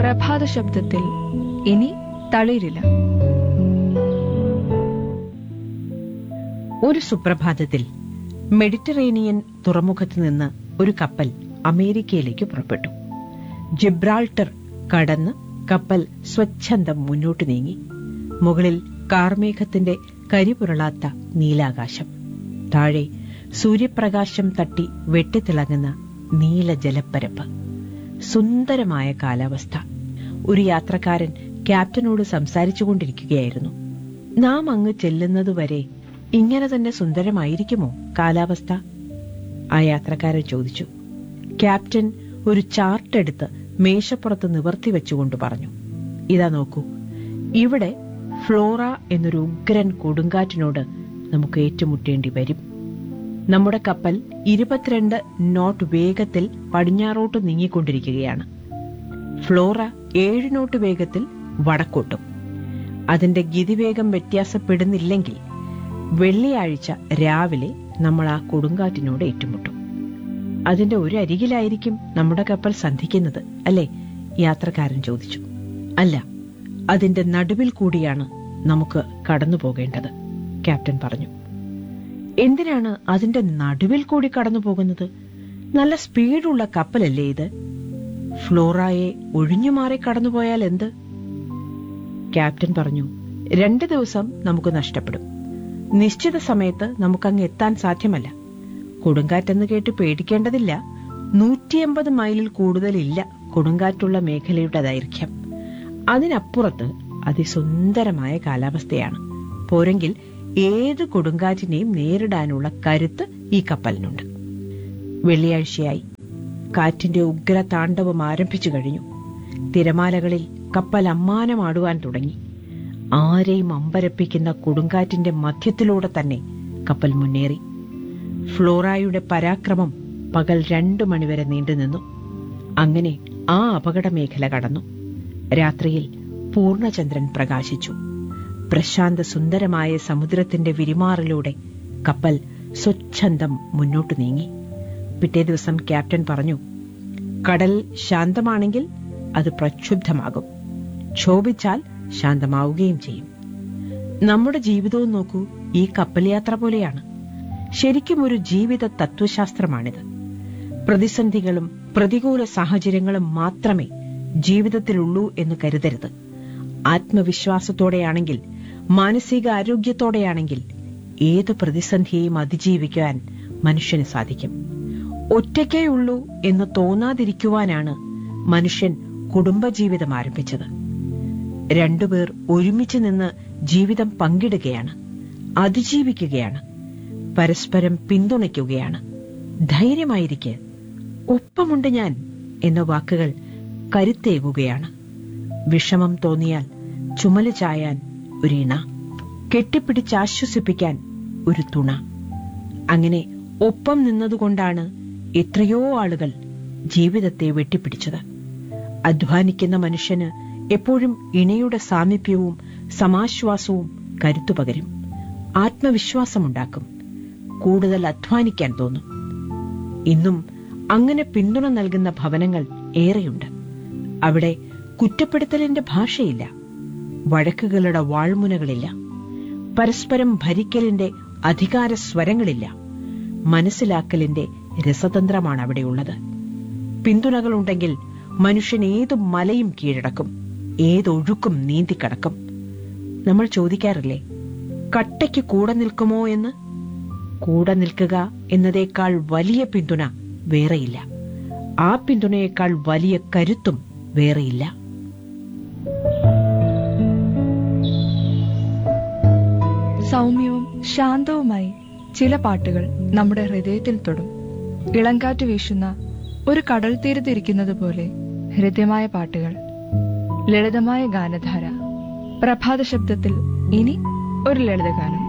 പ്രഭാത ശബ്ദത്തിൽ ഇനി തളിരില്ല ഒരു സുപ്രഭാതത്തിൽ മെഡിറ്ററേനിയൻ തുറമുഖത്ത് നിന്ന് ഒരു കപ്പൽ അമേരിക്കയിലേക്ക് പുറപ്പെട്ടു ജിബ്രാൾട്ടർ കടന്ന് കപ്പൽ സ്വച്ഛന്തം മുന്നോട്ട് നീങ്ങി മുകളിൽ കാർമേഘത്തിന്റെ കരിപുരളാത്ത നീലാകാശം താഴെ സൂര്യപ്രകാശം തട്ടി വെട്ടിത്തിളങ്ങുന്ന നീല ജലപ്പരപ്പ് സുന്ദരമായ കാലാവസ്ഥ ഒരു യാത്രക്കാരൻ ക്യാപ്റ്റനോട് സംസാരിച്ചുകൊണ്ടിരിക്കുകയായിരുന്നു നാം അങ്ങ് ചെല്ലുന്നതുവരെ ഇങ്ങനെ തന്നെ സുന്ദരമായിരിക്കുമോ കാലാവസ്ഥ ആ യാത്രക്കാരൻ ചോദിച്ചു ക്യാപ്റ്റൻ ഒരു ചാർട്ട് എടുത്ത് മേശപ്പുറത്ത് നിവർത്തി വെച്ചുകൊണ്ട് പറഞ്ഞു ഇതാ നോക്കൂ ഇവിടെ ഫ്ലോറ എന്നൊരു ഉഗ്രൻ കൊടുങ്കാറ്റിനോട് നമുക്ക് ഏറ്റുമുട്ടേണ്ടി വരും നമ്മുടെ കപ്പൽ ഇരുപത്തിരണ്ട് നോട്ട് വേഗത്തിൽ പടിഞ്ഞാറോട്ട് നീങ്ങിക്കൊണ്ടിരിക്കുകയാണ് ഫ്ലോറ ഏഴ് നോട്ട് വേഗത്തിൽ വടക്കോട്ടും അതിന്റെ ഗതിവേഗം വ്യത്യാസപ്പെടുന്നില്ലെങ്കിൽ വെള്ളിയാഴ്ച രാവിലെ നമ്മൾ ആ കൊടുങ്കാറ്റിനോട് ഏറ്റുമുട്ടും അതിന്റെ ഒരു അരികിലായിരിക്കും നമ്മുടെ കപ്പൽ സന്ധിക്കുന്നത് അല്ലേ യാത്രക്കാരൻ ചോദിച്ചു അല്ല അതിന്റെ നടുവിൽ കൂടിയാണ് നമുക്ക് കടന്നു പോകേണ്ടത് ക്യാപ്റ്റൻ പറഞ്ഞു എന്തിനാണ് അതിന്റെ നടുവിൽ കൂടി കടന്നു പോകുന്നത് നല്ല സ്പീഡുള്ള കപ്പലല്ലേ ഇത് ഫ്ലോറായെ ഒഴിഞ്ഞുമാറി കടന്നുപോയാൽ എന്ത് ക്യാപ്റ്റൻ പറഞ്ഞു രണ്ട് ദിവസം നമുക്ക് നഷ്ടപ്പെടും നിശ്ചിത സമയത്ത് നമുക്കങ്ങ് എത്താൻ സാധ്യമല്ല കൊടുങ്കാറ്റെന്ന് കേട്ട് പേടിക്കേണ്ടതില്ല നൂറ്റിയമ്പത് മൈലിൽ കൂടുതലില്ല കൊടുങ്കാറ്റുള്ള മേഖലയുടെ ദൈർഘ്യം അതിനപ്പുറത്ത് അതിസുന്ദരമായ കാലാവസ്ഥയാണ് പോരെങ്കിൽ ഏത് കൊടുങ്കാറ്റിനെയും നേരിടാനുള്ള കരുത്ത് ഈ കപ്പലിനുണ്ട് വെള്ളിയാഴ്ചയായി കാറ്റിന്റെ ഉഗ്ര താണ്ഡവം ആരംഭിച്ചു കഴിഞ്ഞു തിരമാലകളിൽ കപ്പൽ അമ്മാനമാടുവാൻ തുടങ്ങി ആരെയും അമ്പരപ്പിക്കുന്ന കൊടുങ്കാറ്റിന്റെ മധ്യത്തിലൂടെ തന്നെ കപ്പൽ മുന്നേറി ഫ്ലോറായുടെ പരാക്രമം പകൽ രണ്ടു മണിവരെ നീണ്ടുനിന്നു അങ്ങനെ ആ അപകട മേഖല കടന്നു രാത്രിയിൽ പൂർണ്ണചന്ദ്രൻ പ്രകാശിച്ചു പ്രശാന്ത സുന്ദരമായ സമുദ്രത്തിന്റെ വിരിമാറിലൂടെ കപ്പൽ സ്വച്ഛന്തം മുന്നോട്ടു നീങ്ങി പിറ്റേ ദിവസം ക്യാപ്റ്റൻ പറഞ്ഞു കടൽ ശാന്തമാണെങ്കിൽ അത് പ്രക്ഷുബ്ധമാകും ക്ഷോഭിച്ചാൽ ശാന്തമാവുകയും ചെയ്യും നമ്മുടെ ജീവിതവും നോക്കൂ ഈ കപ്പൽ യാത്ര പോലെയാണ് ശരിക്കും ഒരു ജീവിത തത്വശാസ്ത്രമാണിത് പ്രതിസന്ധികളും പ്രതികൂല സാഹചര്യങ്ങളും മാത്രമേ ജീവിതത്തിലുള്ളൂ എന്ന് കരുതരുത് ആത്മവിശ്വാസത്തോടെയാണെങ്കിൽ മാനസിക ആരോഗ്യത്തോടെയാണെങ്കിൽ ഏത് പ്രതിസന്ധിയെയും അതിജീവിക്കാൻ മനുഷ്യന് സാധിക്കും ഒറ്റയ്ക്കേ ഉള്ളൂ എന്ന് തോന്നാതിരിക്കുവാനാണ് മനുഷ്യൻ കുടുംബജീവിതം ആരംഭിച്ചത് രണ്ടുപേർ ഒരുമിച്ച് നിന്ന് ജീവിതം പങ്കിടുകയാണ് അതിജീവിക്കുകയാണ് പരസ്പരം പിന്തുണയ്ക്കുകയാണ് ധൈര്യമായിരിക്കെ ഒപ്പമുണ്ട് ഞാൻ എന്ന വാക്കുകൾ കരുത്തേകുകയാണ് വിഷമം തോന്നിയാൽ ചുമല് ചായാൻ ഒരു ഇണ കെട്ടിപ്പിടിച്ചാശ്വസിപ്പിക്കാൻ ഒരു തുണ അങ്ങനെ ഒപ്പം നിന്നതുകൊണ്ടാണ് എത്രയോ ആളുകൾ ജീവിതത്തെ വെട്ടിപ്പിടിച്ചത് അധ്വാനിക്കുന്ന മനുഷ്യന് എപ്പോഴും ഇണയുടെ സാമീപ്യവും സമാശ്വാസവും കരുത്തു പകരും ആത്മവിശ്വാസമുണ്ടാക്കും കൂടുതൽ അധ്വാനിക്കാൻ തോന്നും ഇന്നും അങ്ങനെ പിന്തുണ നൽകുന്ന ഭവനങ്ങൾ ഏറെയുണ്ട് അവിടെ കുറ്റപ്പെടുത്തലിന്റെ ഭാഷയില്ല വഴക്കുകളുടെ വാൾമുനകളില്ല പരസ്പരം ഭരിക്കലിന്റെ അധികാര സ്വരങ്ങളില്ല മനസ്സിലാക്കലിന്റെ രസതന്ത്രമാണ് അവിടെയുള്ളത് പിന്തുണകളുണ്ടെങ്കിൽ മനുഷ്യൻ ഏതു മലയും കീഴടക്കും ഏതൊഴുക്കും നീന്തിക്കടക്കും നമ്മൾ ചോദിക്കാറില്ലേ കട്ടയ്ക്ക് കൂടെ നിൽക്കുമോ എന്ന് കൂടെ നിൽക്കുക എന്നതേക്കാൾ വലിയ പിന്തുണ വേറെയില്ല ആ പിന്തുണയേക്കാൾ വലിയ കരുത്തും വേറെയില്ല സൗമ്യവും ശാന്തവുമായി ചില പാട്ടുകൾ നമ്മുടെ ഹൃദയത്തിൽ തൊടും ഇളങ്കാറ്റ് വീശുന്ന ഒരു കടൽ തീരത്തിരിക്കുന്നത് പോലെ ഹൃദ്യമായ പാട്ടുകൾ ലളിതമായ ഗാനധാര പ്രഭാത ശബ്ദത്തിൽ ഇനി ഒരു ലളിതഗാനം